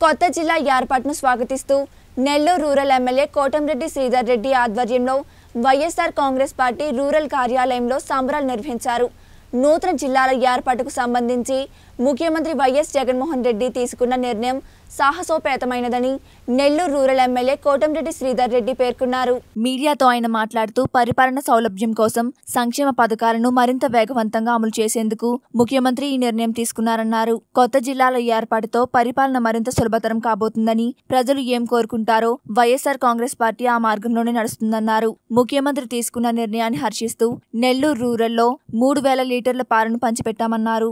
కొత్త జిల్లా ఏర్పాటును స్వాగతిస్తూ నెల్లూరు రూరల్ ఎమ్మెల్యే కోటంరెడ్డి శ్రీధర్ రెడ్డి ఆధ్వర్యంలో వైఎస్ఆర్ కాంగ్రెస్ పార్టీ రూరల్ కార్యాలయంలో సంబరాలు నిర్వహించారు నూతన జిల్లాల ఏర్పాటుకు సంబంధించి ముఖ్యమంత్రి వైఎస్ జగన్మోహన్ రెడ్డి తీసుకున్న నిర్ణయం సాహసోపేతమైనదని నెల్లూరు రూరల్ ఎమ్మెల్యే కోటంరెడ్డి శ్రీధర్ రెడ్డి పేర్కొన్నారు మీడియాతో ఆయన మాట్లాడుతూ పరిపాలన సౌలభ్యం కోసం సంక్షేమ పథకాలను మరింత వేగవంతంగా అమలు చేసేందుకు ముఖ్యమంత్రి ఈ నిర్ణయం తీసుకున్నారన్నారు కొత్త జిల్లాల ఏర్పాటుతో పరిపాలన మరింత సులభతరం కాబోతుందని ప్రజలు ఏం కోరుకుంటారో వైఎస్ఆర్ కాంగ్రెస్ పార్టీ ఆ మార్గంలోనే నడుస్తుందన్నారు ముఖ్యమంత్రి తీసుకున్న నిర్ణయాన్ని హర్షిస్తూ నెల్లూరు రూరల్లో మూడు వేల లీటర్ల పాలను పంచిపెట్టామన్నారు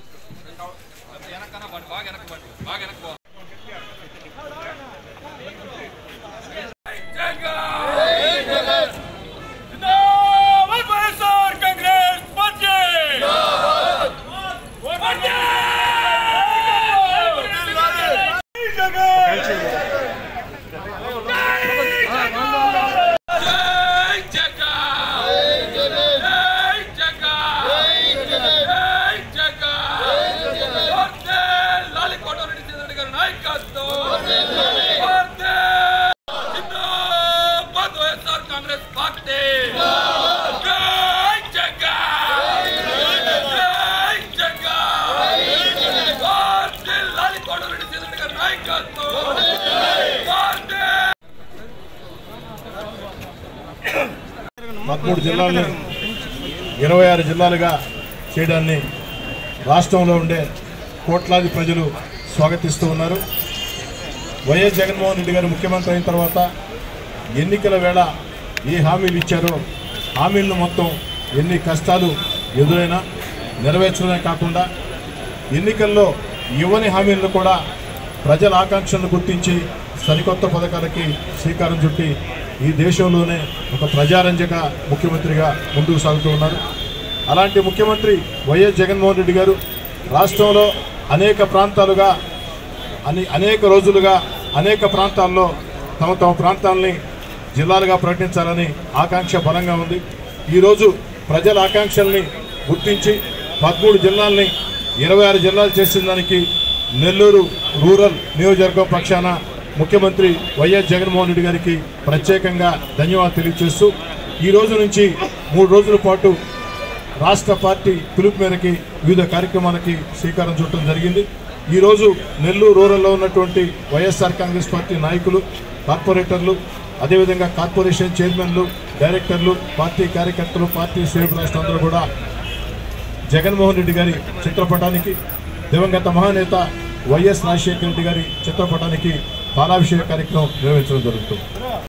जिंदाबाद వైఎస్ఆర్ కాంగ్రెస్ పార్టీ పార్టీ జై జగా జై జగా జై జగా వర్తే లాలి కోటరెడ్డి చంద్రుడి గారి నాయకత్వం వర్తే జిందాబాద్ వైఎస్ఆర్ కాంగ్రెస్ పార్టీ జై జగా జై జగా వర్తే లాలి కోటరెడ్డి చంద్రుడి గారి నాయకత్వం వర్తే పదమూడు జిల్లాలను ఇరవై ఆరు జిల్లాలుగా చేయడాన్ని రాష్ట్రంలో ఉండే కోట్లాది ప్రజలు స్వాగతిస్తూ ఉన్నారు వైఎస్ జగన్మోహన్ రెడ్డి గారు ముఖ్యమంత్రి అయిన తర్వాత ఎన్నికల వేళ ఏ హామీలు ఇచ్చారో హామీలను మొత్తం ఎన్ని కష్టాలు ఎదురైనా నెరవేర్చడమే కాకుండా ఎన్నికల్లో ఇవ్వని హామీలను కూడా ప్రజల ఆకాంక్షలను గుర్తించి సరికొత్త పథకాలకి శ్రీకారం చుట్టి ఈ దేశంలోనే ఒక ప్రజారంజక ముఖ్యమంత్రిగా ముందుకు సాగుతూ ఉన్నారు అలాంటి ముఖ్యమంత్రి వైఎస్ జగన్మోహన్ రెడ్డి గారు రాష్ట్రంలో అనేక ప్రాంతాలుగా అని అనేక రోజులుగా అనేక ప్రాంతాల్లో తమ తమ ప్రాంతాలని జిల్లాలుగా ప్రకటించాలని ఆకాంక్ష బలంగా ఉంది ఈరోజు ప్రజల ఆకాంక్షల్ని గుర్తించి పదమూడు జిల్లాల్ని ఇరవై ఆరు జిల్లాలు చేసిన దానికి నెల్లూరు రూరల్ నియోజకవర్గం పక్షాన ముఖ్యమంత్రి వైఎస్ జగన్మోహన్ రెడ్డి గారికి ప్రత్యేకంగా ధన్యవాదాలు తెలియజేస్తూ ఈ రోజు నుంచి మూడు రోజుల పాటు రాష్ట్ర పార్టీ పిలుపు మేరకి వివిధ కార్యక్రమాలకి శ్రీకారం చుట్టడం జరిగింది ఈరోజు నెల్లూరు రూరల్లో ఉన్నటువంటి వైఎస్ఆర్ కాంగ్రెస్ పార్టీ నాయకులు కార్పొరేటర్లు అదేవిధంగా కార్పొరేషన్ చైర్మన్లు డైరెక్టర్లు పార్టీ కార్యకర్తలు పార్టీ శ్రేణులు రాష్ట్రందరూ కూడా జగన్మోహన్ రెడ్డి గారి చిత్రపటానికి దివంగత మహానేత వైఎస్ రాజశేఖర రెడ్డి గారి చిత్రపటానికి పాలాభిషేక కార్యక్రమం నిర్వహించడం జరుగుతుంది